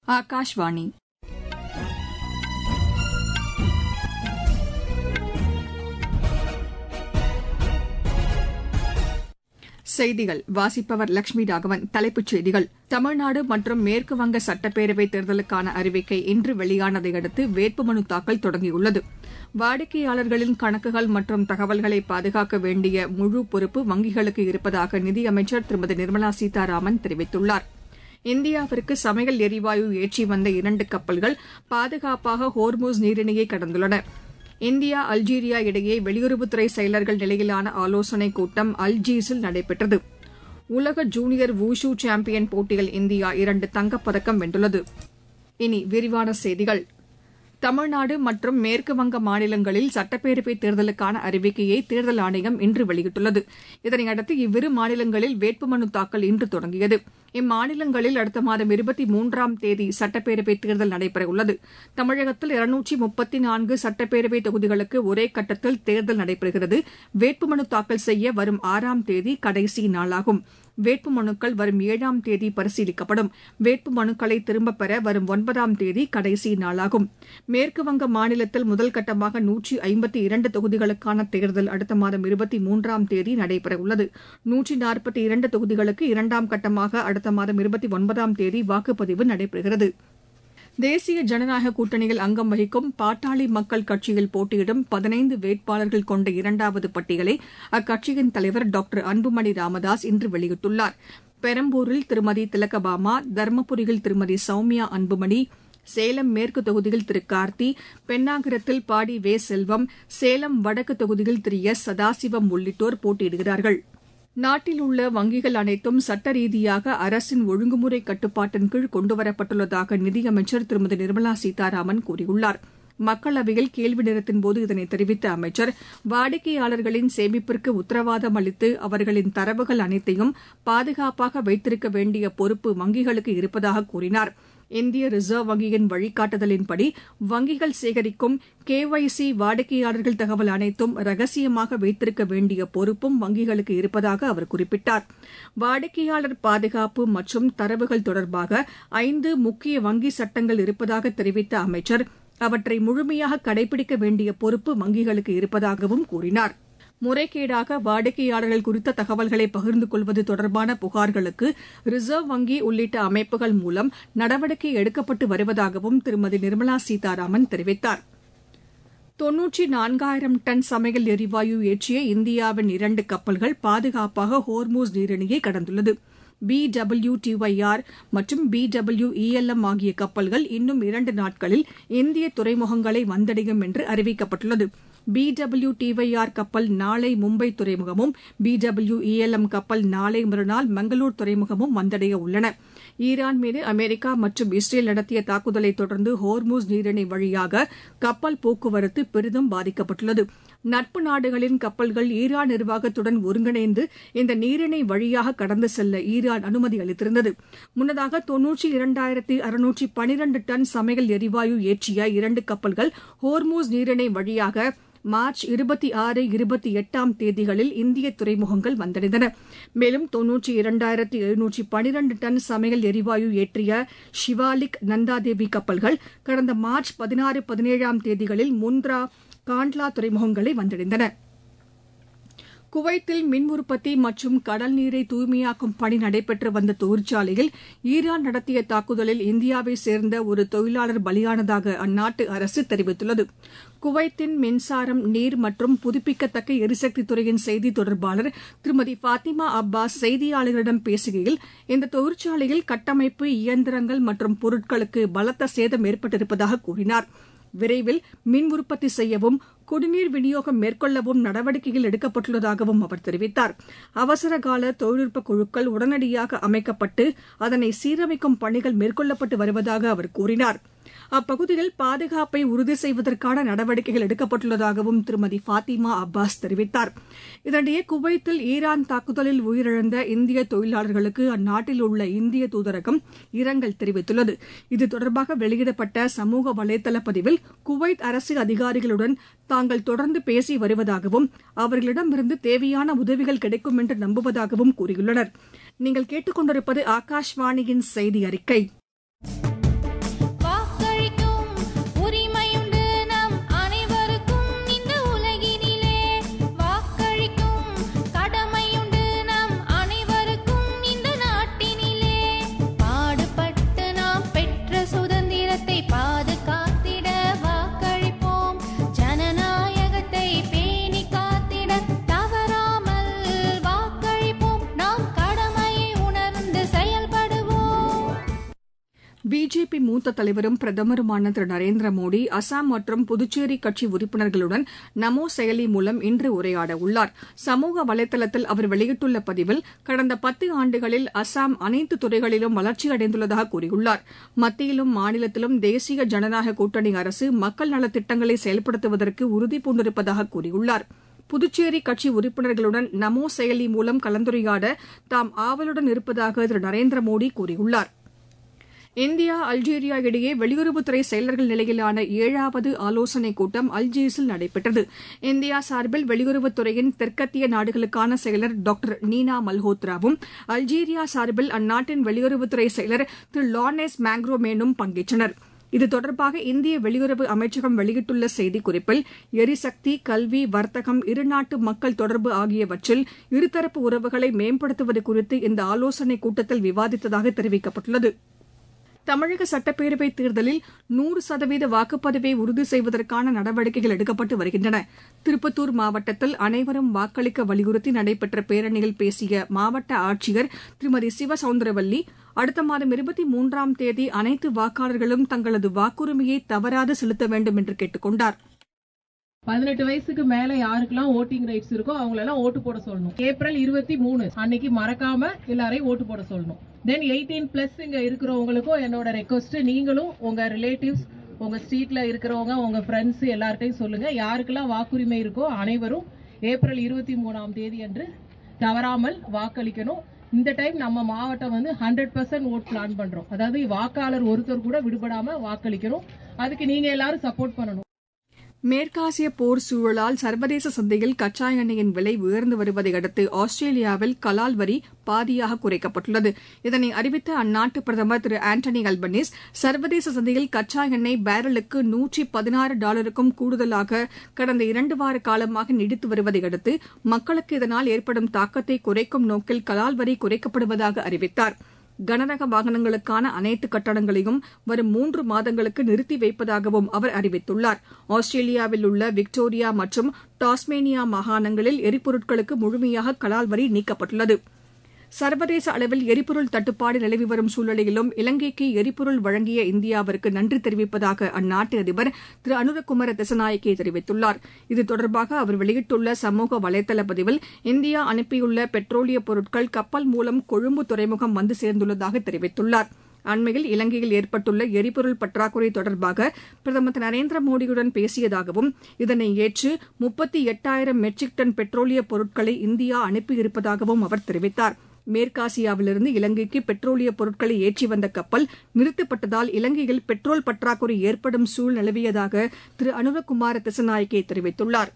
ஆகாஷ்வாணி செய்திகள் வாசிப்பவர் லட்சுமி ராகவன் தலைப்புச் செய்திகள் தமிழ்நாடு மற்றும் மேற்குவங்க சட்டப்பேரவைத் தேர்தலுக்கான அறிவிக்கை இன்று வெளியானதை அடுத்து வேட்புமனு தாக்கல் தொடங்கியுள்ளது வாடிக்கையாளர்களின் கணக்குகள் மற்றும் தகவல்களை பாதுகாக்க வேண்டிய முழு பொறுப்பு வங்கிகளுக்கு இருப்பதாக நிதியமைச்சர் திருமதி நிர்மலா சீதாராமன் தெரிவித்துள்ளார் இந்தியாவிற்கு சமையல் எரிவாயு ஏற்றி வந்த இரண்டு கப்பல்கள் பாதுகாப்பாக ஹோர்முஸ் நீரிணையை கடந்துள்ளன இந்தியா அல்ஜீரியா இடையே வெளியுறவுத்துறை செயலர்கள் நிலையிலான ஆலோசனைக் கூட்டம் அல்ஜீஸில் நடைபெற்றது உலக ஜூனியர் வூஷு சாம்பியன் போட்டியில் இந்தியா இரண்டு தங்கப்பதக்கம் வென்றுள்ளது இனி விரிவான செய்திகள் தமிழ்நாடு மற்றும் மேற்குவங்க மாநிலங்களில் சட்டப்பேரவைத் தேர்தலுக்கான அறிவிக்கையை தேர்தல் ஆணையம் இன்று வெளியிட்டுள்ளது இதனையடுத்து இவ்விரு மாநிலங்களில் வேட்புமனு தாக்கல் இன்று தொடங்கியது இம்மாநிலங்களில் அடுத்த மாதம் இருபத்தி மூன்றாம் தேதி சட்டப்பேரவைத் தேர்தல் நடைபெறவுள்ளது தமிழகத்தில் இருநூற்றி முப்பத்தி நான்கு சட்டப்பேரவை தொகுதிகளுக்கு ஒரே கட்டத்தில் தேர்தல் நடைபெறுகிறது வேட்புமனு தாக்கல் செய்ய வரும் ஆறாம் தேதி கடைசி நாளாகும் வேட்புமனுக்கள் வரும் ஏழாம் தேதி பரிசீலிக்கப்படும் வேட்புமனுக்களை திரும்பப் பெற வரும் ஒன்பதாம் தேதி கடைசி நாளாகும் மேற்குவங்க மாநிலத்தில் முதல் கட்டமாக நூற்றி ஐம்பத்தி இரண்டு தொகுதிகளுக்கான தேர்தல் அடுத்த மாதம் இருபத்தி மூன்றாம் தேதி நடைபெறவுள்ளது நூற்றி நாற்பத்தி இரண்டு தொகுதிகளுக்கு இரண்டாம் கட்டமாக அடுத்த மாதம் இருபத்தி ஒன்பதாம் தேதி வாக்குப்பதிவு நடைபெறுகிறது தேசிய ஜனநாயக கூட்டணியில் அங்கம் வகிக்கும் பாட்டாளி மக்கள் கட்சியில் போட்டியிடும் பதினைந்து வேட்பாளர்கள் கொண்ட இரண்டாவது பட்டியலை அக்கட்சியின் தலைவர் டாக்டர் அன்புமணி ராமதாஸ் இன்று வெளியிட்டுள்ளார் பெரம்பூரில் திருமதி திலகபாமா தருமபுரியில் திருமதி சௌமியா அன்புமணி சேலம் மேற்கு தொகுதியில் திரு கார்த்தி பென்னாகரத்தில் பாடி வே செல்வம் சேலம் வடக்கு தொகுதியில் திரு எஸ் சதாசிவம் உள்ளிட்டோர் போட்டியிடுகிறார்கள் நாட்டில் உள்ள வங்கிகள் அனைத்தும் சட்ட ரீதியாக அரசின் ஒழுங்குமுறை கட்டுப்பாட்டின் கீழ் கொண்டுவரப்பட்டுள்ளதாக நிதியமைச்சர் திருமதி நிர்மலா சீதாராமன் கூறியுள்ளார் மக்களவையில் கேள்வி நேரத்தின்போது இதனை தெரிவித்த அமைச்சர் வாடிக்கையாளர்களின் சேமிப்பிற்கு உத்தரவாதம் அளித்து அவர்களின் தரவுகள் அனைத்தையும் பாதுகாப்பாக வைத்திருக்க வேண்டிய பொறுப்பு வங்கிகளுக்கு இருப்பதாக கூறினார் இந்திய ரிசர்வ் வங்கியின் வழிகாட்டுதலின்படி வங்கிகள் சேகரிக்கும் கேஒய்சி வாடிக்கையாளர்கள் தகவல் அனைத்தும் ரகசியமாக வைத்திருக்க வேண்டிய பொறுப்பும் வங்கிகளுக்கு இருப்பதாக அவர் குறிப்பிட்டார் வாடிக்கையாளர் பாதுகாப்பு மற்றும் தரவுகள் தொடர்பாக ஐந்து முக்கிய வங்கி சட்டங்கள் இருப்பதாக தெரிவித்த அமைச்சர் அவற்றை முழுமையாக கடைபிடிக்க வேண்டிய பொறுப்பு வங்கிகளுக்கு இருப்பதாகவும் கூறினார் முறைகேடாக வாடிக்கையாளர்கள் குறித்த தகவல்களை பகிர்ந்து கொள்வது தொடர்பான புகார்களுக்கு ரிசர்வ் வங்கி உள்ளிட்ட அமைப்புகள் மூலம் நடவடிக்கை எடுக்கப்பட்டு வருவதாகவும் திருமதி நிர்மலா சீதாராமன் தெரிவித்தார் தொன்னூற்றி நான்காயிரம் டன் சமையல் எரிவாயு ஏற்றிய இந்தியாவின் இரண்டு கப்பல்கள் பாதுகாப்பாக ஹோர்மூஸ் நீரிணையை கடந்துள்ளது பி டபிள்யூ டிஒய்ஆர் மற்றும் பி டபிள்யூ இஎல்எம் ஆகிய கப்பல்கள் இன்னும் இரண்டு நாட்களில் இந்திய துறைமுகங்களை வந்தடையும் என்று அறிவிக்கப்பட்டுள்ளது பி டபிள்யூ டிஒய்ஆர் கப்பல் நாளை மும்பை துறைமுகமும் பி டபிள்யூ இஎல்எம் கப்பல் நாளை மறுநாள் மங்களூர் துறைமுகமும் வந்தடைய உள்ளன ஈரான் மீது அமெரிக்கா மற்றும் இஸ்ரேல் நடத்திய தாக்குதலை தொடர்ந்து ஹோர்மூஸ் நீரிணை வழியாக கப்பல் போக்குவரத்து பெரிதும் பாதிக்கப்பட்டுள்ளது நட்பு நாடுகளின் கப்பல்கள் ஈரான் நிர்வாகத்துடன் ஒருங்கிணைந்து இந்த நீரிணை வழியாக கடந்து செல்ல ஈரான் அனுமதி அளித்திருந்தது முன்னதாக தொன்னூற்றி இரண்டாயிரத்தி அறுநூற்றி பனிரண்டு டன் சமையல் எரிவாயு ஏற்றிய இரண்டு கப்பல்கள் ஹோர்மூஸ் நீரிணை வழியாக மார்ச் இருபத்தி ஆறு இருபத்தி எட்டாம் தேதிகளில் இந்திய துறைமுகங்கள் வந்தடைந்தன மேலும் தொன்னூற்றி இரண்டாயிரத்தி எழுநூற்றி பனிரண்டு டன் சமையல் எரிவாயு ஏற்றிய ஷிவாலிக் நந்தாதேவி கப்பல்கள் கடந்த மார்ச் பதினாறு பதினேழாம் தேதிகளில் முந்த்ரா காண்ட்லா துறைமுகங்களை வந்தடைந்தன குவைத்தில் மின் உற்பத்தி மற்றும் கடல் நீரை தூய்மையாக்கும் பணி நடைபெற்று வந்த தொழிற்சாலையில் ஈரான் நடத்திய தாக்குதலில் இந்தியாவை சேர்ந்த ஒரு தொழிலாளர் பலியானதாக அந்நாட்டு அரசு தெரிவித்துள்ளது குவைத்தின் மின்சாரம் நீர் மற்றும் புதுப்பிக்கத்தக்க எரிசக்தி துறையின் செய்தி தொடர்பாளர் திருமதி ஃபாத்திமா அப்பாஸ் செய்தியாளர்களிடம் பேசுகையில் இந்த தொழிற்சாலையில் கட்டமைப்பு இயந்திரங்கள் மற்றும் பொருட்களுக்கு பலத்த சேதம் ஏற்பட்டிருப்பதாக கூறினார் விரைவில் மின் உற்பத்தி செய்யவும் குடிநீர் விநியோகம் மேற்கொள்ளவும் நடவடிக்கைகள் எடுக்கப்பட்டுள்ளதாகவும் அவர் தெரிவித்தார் அவசரகால தொழில்நுட்ப குழுக்கள் உடனடியாக அமைக்கப்பட்டு அதனை சீரமைக்கும் பணிகள் மேற்கொள்ளப்பட்டு வருவதாக அவர் கூறினார் அப்பகுதியில் பாதுகாப்பை உறுதி செய்வதற்கான நடவடிக்கைகள் எடுக்கப்பட்டுள்ளதாகவும் திருமதி ஃபாத்திமா அப்பாஸ் தெரிவித்தார் இதனிடையே குவைத்தில் ஈரான் தாக்குதலில் உயிரிழந்த இந்திய தொழிலாளர்களுக்கு அந்நாட்டில் உள்ள இந்திய தூதரகம் இரங்கல் தெரிவித்துள்ளது இது தொடர்பாக வெளியிடப்பட்ட சமூக வலைதள பதிவில் குவைத் அரசு அதிகாரிகளுடன் தாங்கள் தொடர்ந்து பேசி வருவதாகவும் அவர்களிடமிருந்து தேவையான உதவிகள் கிடைக்கும் என்று நம்புவதாகவும் கூறியுள்ளனர் நீங்கள் கேட்டுக்கொண்டிருப்பது ஆகாஷ்வாணியின் செய்தி அறிக்கை பிஜேபி மூத்த தலைவரும் பிரதமருமான திரு நரேந்திர மோடி அசாம் மற்றும் புதுச்சேரி கட்சி உறுப்பினர்களுடன் நமோ செயலி மூலம் இன்று உரையாட உள்ளார் சமூக வலைதளத்தில் அவர் வெளியிட்டுள்ள பதிவில் கடந்த பத்து ஆண்டுகளில் அசாம் அனைத்து துறைகளிலும் வளர்ச்சியடைந்துள்ளதாக கூறியுள்ளார் மத்தியிலும் மாநிலத்திலும் தேசிய ஜனநாயக கூட்டணி அரசு மக்கள் நலத்திட்டங்களை செயல்படுத்துவதற்கு உறுதி பூண்டிருப்பதாக கூறியுள்ளார் புதுச்சேரி கட்சி உறுப்பினர்களுடன் நமோ செயலி மூலம் கலந்துரையாட தாம் ஆவலுடன் இருப்பதாக திரு நரேந்திர மோடி கூறியுள்ளார் இந்தியா அல்ஜீரியா இடையே வெளியுறவுத்துறை செயலர்கள் நிலையிலான ஏழாவது ஆலோசனைக் கூட்டம் அல்ஜீர்ஸில் நடைபெற்றது இந்தியா சார்பில் வெளியுறவுத்துறையின் தெற்கத்திய நாடுகளுக்கான செயலர் டாக்டர் நீனா மல்ஹோத்ராவும் அல்ஜீரியா சார்பில் அந்நாட்டின் வெளியுறவுத்துறை செயலர் திரு லானேஸ் மேங்க்ரோமேனும் பங்கேற்றனர் இது தொடர்பாக இந்திய வெளியுறவு அமைச்சகம் வெளியிட்டுள்ள செய்திக்குறிப்பில் எரிசக்தி கல்வி வர்த்தகம் இருநாட்டு மக்கள் தொடர்பு ஆகியவற்றில் இருதரப்பு உறவுகளை மேம்படுத்துவது குறித்து இந்த ஆலோசனைக் கூட்டத்தில் விவாதித்ததாக தெரிவிக்கப்பட்டுள்ளது தமிழக சட்டப்பேரவைத் தேர்தலில் நூறு சதவீத வாக்குப்பதிவை உறுதி செய்வதற்கான நடவடிக்கைகள் எடுக்கப்பட்டு வருகின்றன திருப்பத்தூர் மாவட்டத்தில் அனைவரும் வாக்களிக்க வலியுறுத்தி நடைபெற்ற பேரணியில் பேசிய மாவட்ட ஆட்சியர் திருமதி சிவசவுந்தரவல்லி அடுத்த மாதம் இருபத்தி மூன்றாம் தேதி அனைத்து வாக்காளர்களும் தங்களது வாக்குரிமையை தவறாது செலுத்த வேண்டும் என்று கேட்டுக் கொண்டார் பதினெட்டு வயசுக்கு மேல யாருக்கெல்லாம் ஓட்டிங் ரைட்ஸ் இருக்கோ அவங்களெல்லாம் ஓட்டு போட சொல்லணும் ஏப்ரல் இருபத்தி மூணு அன்னைக்கு மறக்காம எல்லாரையும் ஓட்டு போட சொல்லணும் தென் எயிட்டீன் பிளஸ் இங்க இருக்கிறவங்களுக்கும் என்னோட ரெக்வஸ்ட் நீங்களும் உங்க ரிலேட்டிவ்ஸ் உங்க ஸ்ட்ரீட்ல இருக்கிறவங்க உங்க ஃப்ரெண்ட்ஸ் எல்லார்ட்டையும் சொல்லுங்க யாருக்கெல்லாம் வாக்குரிமை இருக்கோ அனைவரும் ஏப்ரல் இருபத்தி மூணாம் தேதி அன்று தவறாமல் வாக்களிக்கணும் இந்த டைம் நம்ம மாவட்டம் வந்து ஹண்ட்ரட் பர்சன்ட் ஓட் பிளான் பண்றோம் அதாவது வாக்காளர் ஒருத்தர் கூட விடுபடாம வாக்களிக்கணும் அதுக்கு நீங்க எல்லாரும் சப்போர்ட் பண்ணணும் மேற்காசிய போர் சூழலால் சர்வதேச சந்தையில் கச்சா எண்ணெயின் விலை உயர்ந்து வருவதை அடுத்து ஆஸ்திரேலியாவில் கலால் வரி பாதியாக குறைக்கப்பட்டுள்ளது இதனை அறிவித்த அந்நாட்டு பிரதமர் திரு ஆண்டனி அல்பனீஸ் சர்வதேச சந்தையில் கச்சா எண்ணெய் பேரலுக்கு நூற்றி பதினாறு டாலருக்கும் கூடுதலாக கடந்த இரண்டு வார காலமாக நீடித்து வருவதை அடுத்து மக்களுக்கு இதனால் ஏற்படும் தாக்கத்தை குறைக்கும் நோக்கில் கலால் வரி குறைக்கப்படுவதாக அறிவித்தாா் கனரக வாகனங்களுக்கான அனைத்து கட்டணங்களையும் வரும் மூன்று மாதங்களுக்கு நிறுத்தி வைப்பதாகவும் அவர் அறிவித்துள்ளார் ஆஸ்திரேலியாவில் உள்ள விக்டோரியா மற்றும் டாஸ்மேனியா மாகாணங்களில் எரிபொருட்களுக்கு முழுமையாக கலால் வரி நீக்கப்பட்டுள்ளது சர்வதேச அளவில் எரிபொருள் தட்டுப்பாடு நிலவி வரும் சூழ்நிலையிலும் இலங்கைக்கு எரிபொருள் வழங்கிய இந்தியாவிற்கு நன்றி தெரிவிப்பதாக அந்நாட்டு அதிபர் திரு அனுரகுமார திசநாயக்கே தெரிவித்துள்ளார் இது தொடர்பாக அவர் வெளியிட்டுள்ள சமூக வலைதள பதிவில் இந்தியா அனுப்பியுள்ள பெட்ரோலிய பொருட்கள் கப்பல் மூலம் கொழும்பு துறைமுகம் வந்து சேர்ந்துள்ளதாக தெரிவித்துள்ளார் அண்மையில் இலங்கையில் ஏற்பட்டுள்ள எரிபொருள் பற்றாக்குறை தொடர்பாக பிரதமர் திரு நரேந்திர மோடியுடன் பேசியதாகவும் இதனை ஏற்று முப்பத்தி எட்டாயிரம் மெட்ரிக் டன் பெட்ரோலிய பொருட்களை இந்தியா அனுப்பியிருப்பதாகவும் அவர் தெரிவித்தார் மேற்காசியாவிலிருந்து இலங்கைக்கு பெட்ரோலிய பொருட்களை ஏற்றி வந்த கப்பல் நிறுத்தப்பட்டதால் இலங்கையில் பெட்ரோல் பற்றாக்குறை ஏற்படும் சூழ் நிலவியதாக திரு அனுரகுமார திசநாயக்கே தெரிவித்துள்ளாா்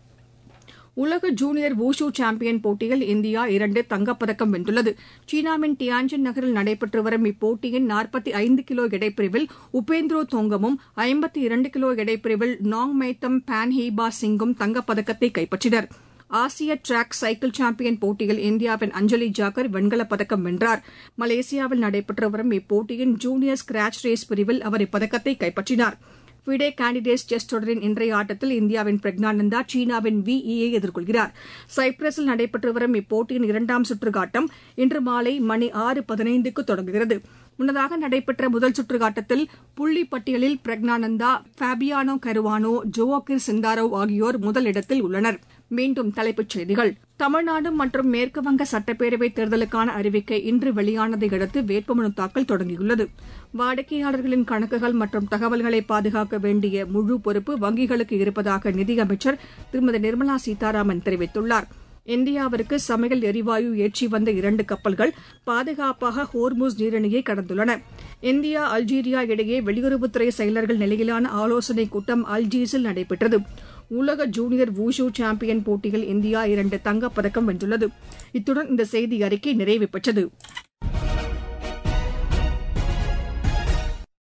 உலக ஜூனியர் வூஷு சாம்பியன் போட்டியில் இந்தியா இரண்டு தங்கப்பதக்கம் வென்றுள்ளது சீனாவின் டியான்ஜின் நகரில் நடைபெற்று வரும் இப்போட்டியின் நாற்பத்தி ஐந்து கிலோ எடைப்பிரிவில் உபேந்திரோ தோங்கமும் ஐம்பத்தி இரண்டு கிலோ எடைப்பிரிவில் நாங் மைத்தம் பான் ஹீபா சிங்கும் தங்கப்பதக்கத்தை கைப்பற்றினர் ஆசிய டிராக் சைக்கிள் சாம்பியன் போட்டியில் இந்தியாவின் அஞ்சலி ஜாக்கர் வெண்கலப் பதக்கம் வென்றார் மலேசியாவில் நடைபெற்று வரும் இப்போட்டியின் ஜூனியர் ஸ்கிராச் ரேஸ் பிரிவில் அவர் இப்பதக்கத்தை கைப்பற்றினார் ஃபிடே கேண்டிடேட்ஸ் செஸ் தொடரின் இன்றைய ஆட்டத்தில் இந்தியாவின் பிரக்னானந்தா சீனாவின் வி ஈயை எதிர்கொள்கிறார் சைப்ரஸில் நடைபெற்று வரும் இப்போட்டியின் இரண்டாம் சுற்று ஆட்டம் இன்று மாலை மணி ஆறு பதினைந்துக்கு தொடங்குகிறது முன்னதாக நடைபெற்ற முதல் சுற்று ஆட்டத்தில் புள்ளி பட்டியலில் பிரக்னானந்தா ஃபேபியானோ கருவானோ ஜோவோகிர் சிந்தாரோவ் ஆகியோர் முதலிடத்தில் உள்ளனர் மீண்டும் தலைப்புச் செய்திகள் தமிழ்நாடு மற்றும் மேற்குவங்க சட்டப்பேரவை தேர்தலுக்கான அறிவிக்கை இன்று வெளியானதை அடுத்து வேட்புமனு தாக்கல் தொடங்கியுள்ளது வாடிக்கையாளர்களின் கணக்குகள் மற்றும் தகவல்களை பாதுகாக்க வேண்டிய முழு பொறுப்பு வங்கிகளுக்கு இருப்பதாக நிதியமைச்சர் திருமதி நிர்மலா சீதாராமன் தெரிவித்துள்ளார் இந்தியாவிற்கு சமையல் எரிவாயு ஏற்றி வந்த இரண்டு கப்பல்கள் பாதுகாப்பாக ஹோர்முஸ் நீரிணையை கடந்துள்ளன இந்தியா அல்ஜீரியா இடையே வெளியுறவுத்துறை செயலர்கள் நிலையிலான ஆலோசனைக் கூட்டம் அல்ஜீஸில் நடைபெற்றது உலக ஜூனியர் வூஷு சாம்பியன் போட்டியில் இந்தியா இரண்டு தங்கப்பதக்கம் வென்றுள்ளது இத்துடன் இந்த செய்தி அறிக்கை நிறைவு பெற்றது